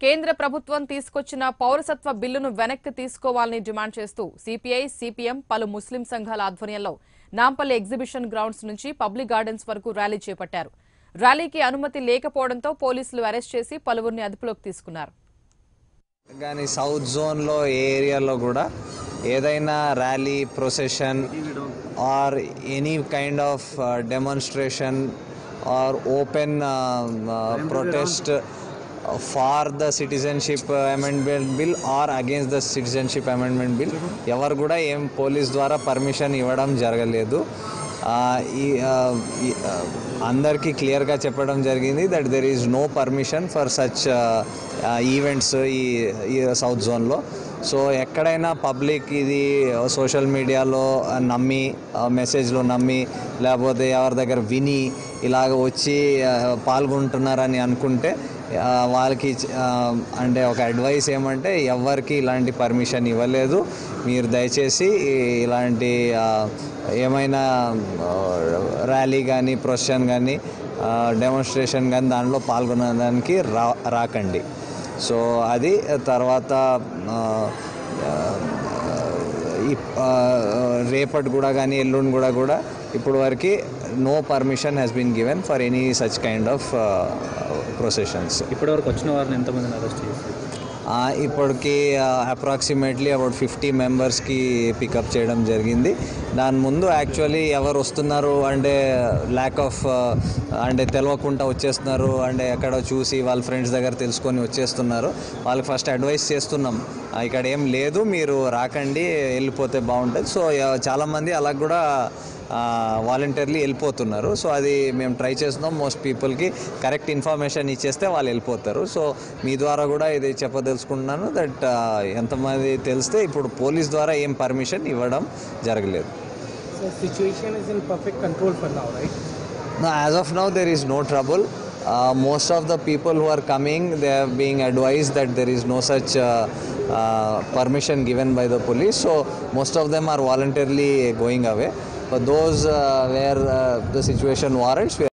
కేంద్ర ప్రభుత్వం తీసుకొచ్చిన పౌరసత్వ బిల్లును వెనక్కి తీసుకోవాలని డిమాండ్ చేస్తూ సిపిఐ సిపిఎం పలు ముస్లిం సంఘాల ఆధ్వర్యంలో నాంపల్లి ఎగ్జిబిషన్ గ్రౌండ్స్ నుంచి పబ్లిక్ గార్డెన్స్ వరకు ర్యాలీ చేపట్టారు ర్యాలీకి అనుమతి లేకపోవడంతో పోలీసులు అరెస్ట్ చేసి పలువురిని అదుపులోకి తీసుకున్నారు కానీ సౌత్ జోన్లో ఏ ఏరియాలో కూడా ఏదైనా rally procession or any kind of demonstration or open protest for the citizenship amendment bill or against the citizenship amendment bill ఎవరు కూడా ఏం పోలీస్ ద్వారా పర్మిషన్ ఇవ్వడం జరగలేదు ఆ, ఈ ఆ, ఈ, ఆ, అందరికీ క్లియర్గా చెప్పడం జరిగింది that there is no permission for such events ఈ ఈ సౌత్ జోన్లో సో ఎక్కడైనా పబ్లిక్ ఇది సోషల్ మీడియాలో నమ్మి మెసేజ్లో నమ్మి లేకపోతే ఎవరి దగ్గర విని ఇలాగ వచ్చి ఆ, పాల్గొంటున్నారని అనుకుంటే ఆ, వాళ్ళకి ఆ, అంటే ఒక అడ్వైస్ ఏమంటే ఎవరికి ఇలాంటి పర్మిషన్ ఇవ్వలేదు మీరు దయచేసి ఈ- ఇలాంటి ఆ, ఏమైనా ర్యాలీ కానీ ప్రొసెషన్ కానీ డెమోన్స్ట్రేషన్ కానీ దాంట్లో పాల్గొనడానికి రా రాకండి సో అది తర్వాత ఆ, ఆ, ఈ ఆ, రేపటి కూడా కానీ ఎల్లుండి కూడా కూడా ఇప్పుడు వరకు no permission has been given for any such kind of processions ఇప్పటివరకు వచ్చిన వారిని ఎంతమందిని అరెస్ట్ చేశారు ఇప్పటికి అప్రాక్సిమేట్లీ అబౌట్ ఫిఫ్టీ మెంబర్స్కి పికప్ చేయడం జరిగింది దాని ముందు యాక్చువల్లీ ఎవరు వస్తున్నారు అంటే ల్యాక్ ఆఫ్ అంటే తెలియకుండా వచ్చేస్తున్నారు అంటే ఎక్కడో చూసి వాళ్ళ ఫ్రెండ్స్ దగ్గర తెలుసుకొని వచ్చేస్తున్నారు వాళ్ళకి ఫస్ట్ అడ్వైస్ చేస్తున్నాం ఆ, ఇక్కడ ఏం లేదు మీరు రాకండి వెళ్ళిపోతే బాగుంటుంది సో ఎ- చాలామంది అలా కూడా వాలంటీర్లీ వెళ్ళిపోతున్నారు సో అది మేము ట్రై చేస్తున్నాం మోస్ట్ పీపుల్కి కరెక్ట్ ఇన్ఫర్మేషన్ ఇచ్చేస్తే వాళ్ళు వెళ్ళిపోతారు సో మీ ద్వారా కూడా ఇది చెప్పదలుచుకుంటున్నాను దట్ ఎంతమంది తెలిస్తే ఇప్పుడు పోలీస్ ద్వారా ఏం పర్మిషన్ ఇవ్వడం జరగలేదు So situation is in perfect control for now, right? No, as of now, there is no trouble. Uh, most of the people who are coming, they are being advised that there is no such uh, uh, permission given by the police. So most of them are voluntarily going away. For those uh, where uh, the situation warrants, we